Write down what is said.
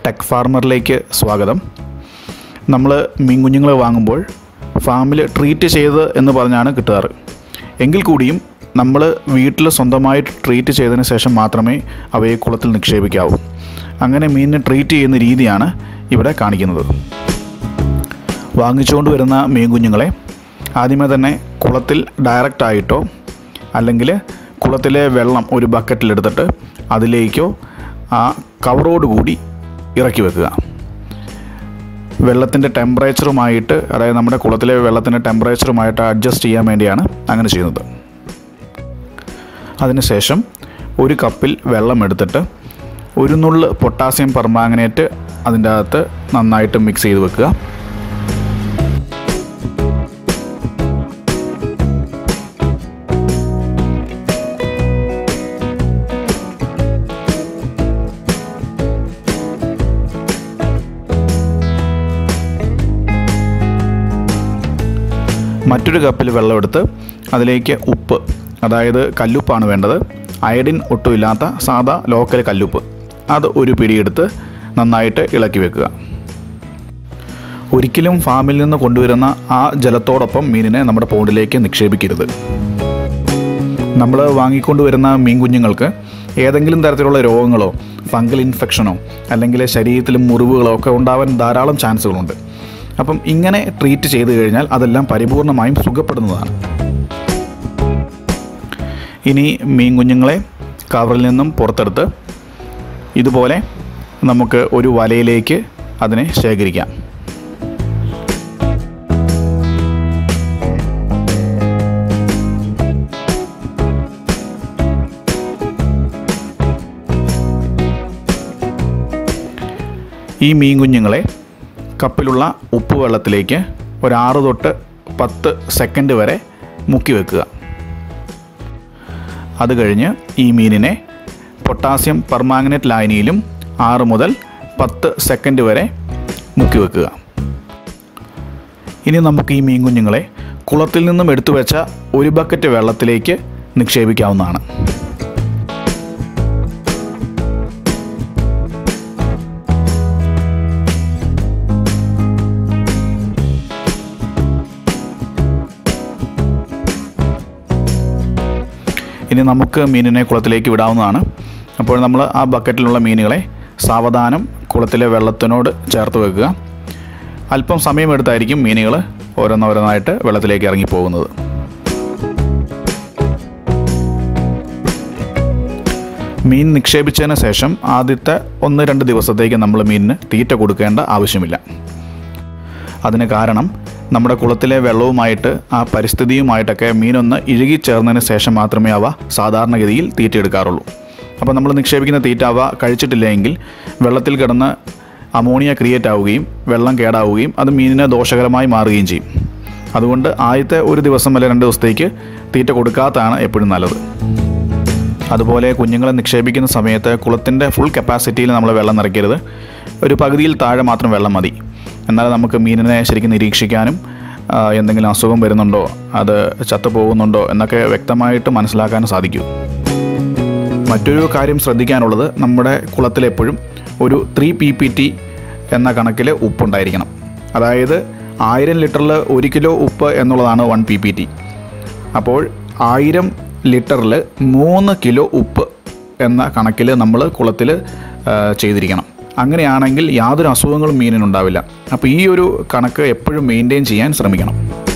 tech ഫാർമറിലേക്ക് സ്വാഗതം നമ്മൾ മീൻ കുഞ്ഞുങ്ങളെ വാങ്ങുമ്പോൾ ഫാമിൽ ട്രീറ്റ് ചെയ്ത് എന്ന് പറഞ്ഞാണ് കിട്ടാറ് എങ്കിൽ കൂടിയും നമ്മൾ വീട്ടിൽ സ്വന്തമായിട്ട് ട്രീറ്റ് ചെയ്തതിന് ശേഷം മാത്രമേ അവയെ കുളത്തിൽ നിക്ഷേപിക്കാവൂ അങ്ങനെ മീനിനെ ട്രീറ്റ് ചെയ്യുന്ന രീതിയാണ് ഇവിടെ കാണിക്കുന്നത് വാങ്ങിച്ചുകൊണ്ട് വരുന്ന മീൻ കുഞ്ഞുങ്ങളെ ആദ്യമേ തന്നെ കുളത്തിൽ ഡയറക്റ്റ് ആയിട്ടോ അല്ലെങ്കിൽ കുളത്തിലെ വെള്ളം ഒരു ബക്കറ്റിലെടുത്തിട്ട് അതിലേക്കോ ആ കവറോട് കൂടി ഇറക്കി വെക്കുക വെള്ളത്തിൻ്റെ ടെമ്പറേച്ചറുമായിട്ട് അതായത് നമ്മുടെ കുളത്തിലെ വെള്ളത്തിൻ്റെ ടെമ്പറേച്ചറുമായിട്ട് അഡ്ജസ്റ്റ് ചെയ്യാൻ വേണ്ടിയാണ് അങ്ങനെ ചെയ്യുന്നത് അതിനുശേഷം ഒരു കപ്പിൽ വെള്ളം എടുത്തിട്ട് ഒരു നുള്ള് പൊട്ടാസ്യം പെർമാങ്ങനേറ്റ് അതിൻ്റെ അകത്ത് നന്നായിട്ട് മിക്സ് ചെയ്ത് വെക്കുക മറ്റൊരു കപ്പിൽ വെള്ളമെടുത്ത് അതിലേക്ക് ഉപ്പ് അതായത് കല്ലുപ്പാണ് വേണ്ടത് അയഡിൻ ഒട്ടുമില്ലാത്ത സാദാ ലോക്കൽ കല്ലുപ്പ് അത് ഒരു പിടിയെടുത്ത് നന്നായിട്ട് ഇളക്കി വെക്കുക ഒരിക്കലും ഫാമിൽ നിന്ന് കൊണ്ടുവരുന്ന ആ ജലത്തോടൊപ്പം മീനിനെ നമ്മുടെ പോണ്ടിലേക്ക് നിക്ഷേപിക്കരുത് നമ്മൾ വാങ്ങിക്കൊണ്ടുവരുന്ന മീൻ കുഞ്ഞുങ്ങൾക്ക് ഏതെങ്കിലും തരത്തിലുള്ള രോഗങ്ങളോ ഫംഗൽ ഇൻഫെക്ഷനോ അല്ലെങ്കിൽ ശരീരത്തിൽ മുറിവുകളോ ഒക്കെ ഉണ്ടാവാൻ ധാരാളം ചാൻസുകളുണ്ട് അപ്പം ഇങ്ങനെ ട്രീറ്റ് ചെയ്തു കഴിഞ്ഞാൽ അതെല്ലാം പരിപൂർണമായും സുഖപ്പെടുന്നതാണ് ഇനി മീൻ കുഞ്ഞുങ്ങളെ കവറിൽ നിന്നും പുറത്തെടുത്ത് ഇതുപോലെ നമുക്ക് ഒരു വലയിലേക്ക് അതിനെ ശേഖരിക്കാം ഈ മീൻ കുഞ്ഞുങ്ങളെ കപ്പിലുള്ള ഉപ്പ് വെള്ളത്തിലേക്ക് ഒരു ആറ് തൊട്ട് പത്ത് സെക്കൻഡ് വരെ മുക്കി വെക്കുക അത് കഴിഞ്ഞ് ഈ മീനിനെ പൊട്ടാസ്യം പെർമാങ്ങനേറ്റ് ലായനിയിലും ആറ് മുതൽ പത്ത് സെക്കൻഡ് വരെ മുക്കി വെക്കുക ഇനി നമുക്ക് ഈ മീൻ കുഞ്ഞുങ്ങളെ കുളത്തിൽ നിന്നും എടുത്തു വെച്ച ഒരു ബക്കറ്റ് വെള്ളത്തിലേക്ക് നിക്ഷേപിക്കാവുന്നതാണ് ഇനി നമുക്ക് മീനിനെ കുളത്തിലേക്ക് വിടാവുന്നതാണ് അപ്പോൾ നമ്മൾ ആ ബക്കറ്റിലുള്ള മീനുകളെ സാവധാനം കുളത്തിലെ വെള്ളത്തിനോട് ചേർത്ത് വെക്കുക അല്പം സമയമെടുത്തായിരിക്കും മീനുകൾ ഓരോന്നോരോന്നായിട്ട് വെള്ളത്തിലേക്ക് ഇറങ്ങി പോകുന്നത് മീൻ നിക്ഷേപിച്ചതിന് ശേഷം ആദ്യത്തെ ഒന്ന് രണ്ട് ദിവസത്തേക്ക് നമ്മൾ മീനിന് തീറ്റ കൊടുക്കേണ്ട ആവശ്യമില്ല അതിന് കാരണം നമ്മുടെ കുളത്തിലെ വെള്ളവുമായിട്ട് ആ പരിസ്ഥിതിയുമായിട്ടൊക്കെ മീനൊന്ന് ഇഴുകി ചേർന്നതിന് ശേഷം മാത്രമേ അവ സാധാരണഗതിയിൽ തീറ്റ എടുക്കാറുള്ളൂ അപ്പോൾ നമ്മൾ നിക്ഷേപിക്കുന്ന തീറ്റ അവ കഴിച്ചിട്ടില്ലെങ്കിൽ വെള്ളത്തിൽ കിടന്ന് അമോണിയ ക്രിയേറ്റ് ആവുകയും വെള്ളം കേടാവുകയും അത് മീനിന് ദോഷകരമായി മാറുകയും ചെയ്യും അതുകൊണ്ട് ആദ്യത്തെ ഒരു ദിവസം അല്ലെങ്കിൽ രണ്ട് ദിവസത്തേക്ക് തീറ്റ കൊടുക്കാത്തതാണ് എപ്പോഴും നല്ലത് അതുപോലെ കുഞ്ഞുങ്ങളെ നിക്ഷേപിക്കുന്ന സമയത്ത് കുളത്തിൻ്റെ ഫുൾ കപ്പാസിറ്റിയിൽ നമ്മൾ വെള്ളം നിറയ്ക്കരുത് ഒരു പകുതിയിൽ താഴെ മാത്രം വെള്ളം മതി എന്നാൽ നമുക്ക് മീനിനെ ശരിക്കും നിരീക്ഷിക്കാനും ആ, എന്തെങ്കിലും അസുഖം വരുന്നുണ്ടോ അത് ചത്തുപോകുന്നുണ്ടോ എന്നൊക്കെ വ്യക്തമായിട്ട് മനസ്സിലാക്കാനും സാധിക്കും മറ്റൊരു കാര്യം ശ്രദ്ധിക്കാനുള്ളത് നമ്മുടെ കുളത്തിൽ എപ്പോഴും ഒരു ത്രീ പി പി ടി എന്ന കണക്കിൽ ഉപ്പുണ്ടായിരിക്കണം അതായത് ആയിരം ലിറ്ററിൽ ഒരു കിലോ ഉപ്പ് എന്നുള്ളതാണ് വൺ പി പി ടി അപ്പോൾ ആയിരം ലിറ്ററിൽ മൂന്ന് കിലോ ഉപ്പ് എന്ന കണക്കിൽ നമ്മൾ കുളത്തിൽ ചെയ്തിരിക്കണം അങ്ങനെയാണെങ്കിൽ യാതൊരു അസുഖങ്ങളും മീനിനുണ്ടാവില്ല അപ്പോൾ ഈ ഒരു കണക്ക് എപ്പോഴും മെയിൻറ്റെയിൻ ചെയ്യാൻ ശ്രമിക്കണം